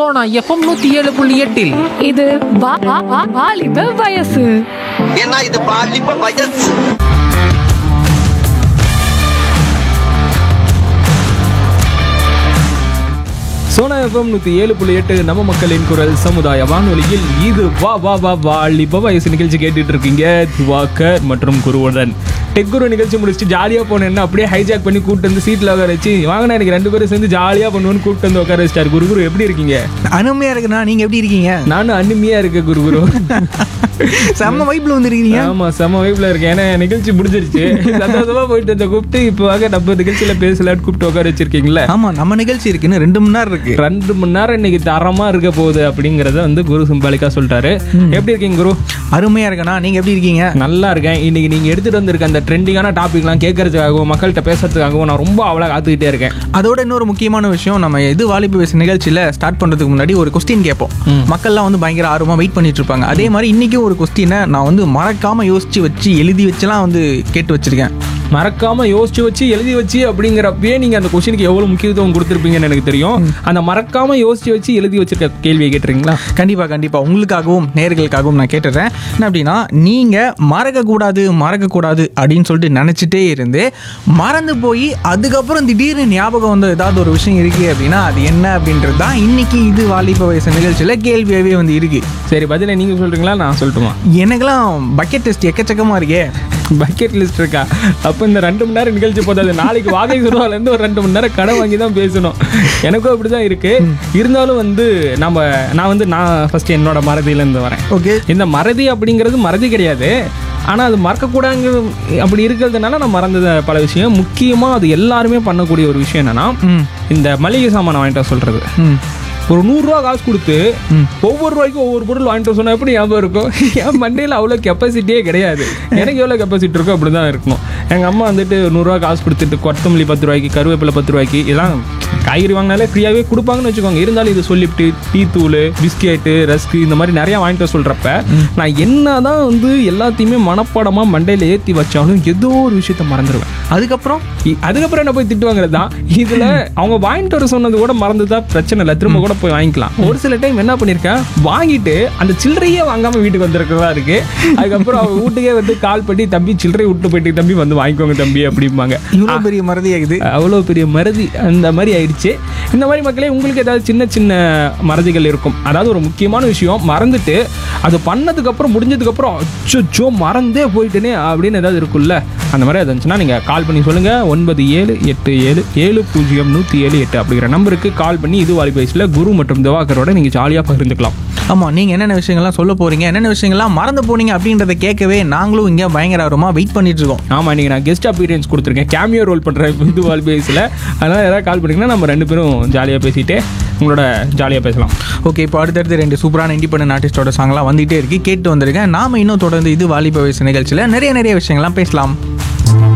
Sona FM நூத்தி ஏழு புள்ளி எட்டில் இது வா- வா- வா- வாலிப வயசு ஏன்னா இது பாலிப்ப வயசு சோனா எஃப்எம் நூற்றி ஏழு புள்ளி எட்டு நம்ம மக்களின் குரல் சமுதாய வானொலியில் இது வா வா வா வாலிப வயசு நிகழ்ச்சி கேட்டுட்டு இருக்கீங்க திவாகர் மற்றும் குருவுடன் டெக் குரு நிகழ்ச்சி முடிச்சுட்டு ஜாலியாக போனேன்னா அப்படியே ஹைஜாக் பண்ணி கூப்பிட்டு வந்து சீட்டில் உட்கார வச்சு வாங்கினா எனக்கு ரெண்டு பேரும் சேர்ந்து ஜாலியாக பண்ணுவோன்னு கூப்பிட்டு வந்து உட்கார வச்சிட்டார் குரு குரு எப்படி இருக்கீங்க அருமையா இருக்குண்ணா நீங்க எப்படி இருக்கீங்க நானும் அனுமையாக இருக்கேன் குரு குரு செம்ம வைப்ல வந்துருக்கீங்க ஆமா செம வைப்ல இருக்கேன் ஏன்னா என் நிகழ்ச்சி முடிஞ்சிருச்சு சந்தோஷமா போயிட்டு இந்த கூப்பிட்டு இப்போ வாங்க நம்ம நிகழ்ச்சியில பேசலான்னு கூப்பிட்டு உட்கார வச்சிருக்கீங்களா ஆமா நம்ம நிகழ்ச்சி இருக்குன்னு ரெண்டு மணி நேரம் இருக்கு ரெண்டு மணி நேரம் இன்னைக்கு தரமா இருக்க போகுது அப்படிங்கறத வந்து குரு சிம்பாலிக்கா சொல்லிட்டாரு எப்படி இருக்கீங்க குரு அருமையா இருக்கண்ணா நீங்க எப்படி இருக்கீங்க நல்லா இருக்கேன் இன்னைக்கு நீங்க எடுத்துட்டு வந்திருக்க அந்த ட்ரெண்டிங்கான டாபிக்லாம் கேட்கறதுக்காகவும் மக்கள்கிட்ட பேசுறதுக்காகவும் நான் ரொம்ப அவளா காத்துக்கிட்டே இருக்கேன் அதோட இன்னொரு முக்கியமான விஷயம் நம்ம இது வாலிப வயசு நிகழ்ச்சியில ஸ்டார்ட் பண்றதுக்கு முன்னாடி ஒரு கொஸ்டின் கேட்போம் மக்கள்லாம் வந்து பயங்கர ஆர்வமா வெயிட் பண்ணிட்டு இருப்பாங்க அதே மாதிரி இன்னைக்கு ஒரு கொஸ்டினை நான் வந்து மறக்காம யோசிச்சு வச்சு எழுதி வச்சுலாம் வந்து கேட்டு வச்சிருக்கேன் மறக்காம யோசிச்சு வச்சு எழுதி வச்சு அப்படிங்கிறப்பயே நீங்க அந்த கொஸ்டினுக்கு எவ்வளவு முக்கியத்துவம் கொடுத்துருப்பீங்கன்னு எனக்கு தெரியும் அந்த மறக்காம யோசிச்சு வச்சு எழுதி வச்சிருக்க கேள்வியை கேட்டுறீங்களா கண்டிப்பா கண்டிப்பா உங்களுக்காகவும் நேர்களுக்காகவும் நான் கேட்டுறேன் என்ன அப்படின்னா நீங்க மறக்கக்கூடாது மறக்கக்கூடாது அப்படின்னு சொல்லிட்டு நினைச்சிட்டே இருந்து மறந்து போய் அதுக்கப்புறம் திடீர்னு ஞாபகம் வந்த ஏதாவது ஒரு விஷயம் இருக்கு அப்படின்னா அது என்ன அப்படின்றது தான் இன்னைக்கு இது வாலிப வயசு நிகழ்ச்சியில கேள்வியாவே வந்து இருக்கு சரி பதிலை நீங்க சொல்றீங்களா நான் சொல்லட்டுமா எனக்கெல்லாம் பக்கெட் டெஸ்ட் எக்கச்சக்கமா இருக்கே பக்கெட் லிஸ்ட் இருக்கா அப்போ இந்த ரெண்டு மணி நேரம் நிகழ்ச்சி போதாது நாளைக்கு வாகை சுருவாலேருந்து ஒரு ரெண்டு மணி நேரம் கடன் வாங்கி தான் பேசணும் எனக்கும் அப்படி தான் இருக்கு இருந்தாலும் வந்து நம்ம நான் வந்து நான் ஃபர்ஸ்ட் என்னோட மறதியிலேருந்து வரேன் ஓகே இந்த மறதி அப்படிங்கிறது மறதி கிடையாது ஆனால் அது மறக்கக்கூடாங்க அப்படி இருக்கிறதுனால நான் மறந்தது பல விஷயம் முக்கியமாக அது எல்லாருமே பண்ணக்கூடிய ஒரு விஷயம் என்னன்னா ம் இந்த மளிகை சாமானை வாங்கிட்டு வர சொல்றது ம் ஒரு நூறுரூவா காசு கொடுத்து ஒவ்வொரு ரூபாய்க்கும் ஒவ்வொரு பொருள் வாங்கிட்டு வர சொன்னா எப்படி ஞாபகம் இருக்கும் என் மண்டையில் அவ்வளோ கெப்பாசிட்டியே கிடையாது எனக்கு எவ்வளோ கெப்பாசிட்டி இருக்கோ அப்படி தான் இருக்கணும் எங்கள் அம்மா வந்துட்டு நூறுரூவா காசு கொடுத்துட்டு கொத்தமல்லி பத்து ரூபாய்க்கு கருவேப்பிலை பத்து ரூபாய்க்கு இதெல்லாம் காய்கறி வாங்கினாலே ஃப்ரீயாகவே கொடுப்பாங்கன்னு வச்சுக்கோங்க இருந்தாலும் இது சொல்லிவிட்டு டீ தூள் பிஸ்கெட்டு ரஸ்க்கு இந்த மாதிரி நிறையா வாங்கிட்டு வர சொல்கிறப்ப நான் என்ன தான் வந்து எல்லாத்தையுமே மனப்பாடமாக மண்டையில் ஏற்றி வச்சாலும் ஏதோ ஒரு விஷயத்த மறந்துடுவேன் அதுக்கப்புறம் இ- அதுக்கப்புறம் என்ன போய் திட்டு வாங்குறது தான் இதுல அவங்க வாங்கிட்டு வர சொன்னது கூட மறந்துதான் பிரச்சனை இல்லை திரும்ப கூட போய் வாங்கிக்கலாம் ஒரு சில டைம் என்ன பண்ணிருக்கேன் வாங்கிட்டு அந்த சில்லறையே வாங்காம வீட்டுக்கு வந்திருக்கிறதா இருக்கு அதுக்கப்புறம் அவங்க வீட்டுக்கே வந்து கால் பண்ணி தம்பி சில்லறை விட்டு போயிட்டு தம்பி வந்து வாங்கிக்கோங்க தம்பி அப்படிம்பாங்க இவ்வளவு பெரிய மறதியாகுது அவ்வளோ பெரிய மறதி அந்த மாதிரி ஆயிடுச்சு இந்த மாதிரி மக்களே உங்களுக்கு ஏதாவது சின்ன சின்ன மறதிகள் இருக்கும் அதாவது ஒரு முக்கியமான விஷயம் மறந்துட்டு அது பண்ணதுக்கு அப்புறம் முடிஞ்சதுக்கு அப்புறம் அச்சோ மறந்தே போயிட்டேனே அப்படின்னு ஏதாவது இருக்குல்ல அந்த மாதிரி அது இருந்துச்சுன்னா நீங்கள் கால் பண்ணி சொல்லுங்கள் ஒன்பது ஏழு எட்டு ஏழு ஏழு பூஜ்ஜியம் நூற்றி ஏழு எட்டு அப்படிங்கிற நம்பருக்கு கால் பண்ணி இது வாலிபேஸில் குரு மற்றும் திவாகரோட நீங்கள் ஜாலியாக பகிர்ந்துக்கலாம் ஆமா நீங்க என்னென்ன விஷயங்கள்லாம் சொல்ல போறீங்க என்னென்ன விஷயங்கள்லாம் மறந்து போனீங்க அப்படின்றத கேட்கவே நாங்களும் இங்க பயங்கர ஆர்வமா வெயிட் பண்ணிட்டு இருக்கோம் ஆமாம் இன்றைக்கி நான் கெஸ்ட் அப்பியரன்ஸ் கொடுத்துருக்கேன் கேமியோ ரோல் பண்ணுறேன் இது வாலிபேஸில் அதனால் யாராவது கால் பண்ணிங்கன்னா நம்ம ரெண்டு பேரும் ஜாலியாக பேசிட்டு உங்களோட ஜாலியாக பேசலாம் ஓகே இப்போ அடுத்தடுத்து ரெண்டு சூப்பரான இண்டிபெண்டன்ட் ஆர்டிஸ்டோட சாங்லாம் வந்துகிட்டே இருக்கு கேட்டு வந்திருக்கேன் நாம இன்னும் தொடர்ந்து இது வாலிப வயசு நிகழ்ச்சியில் நிறைய நிறைய விஷயங்கள்லாம் பேசலாம்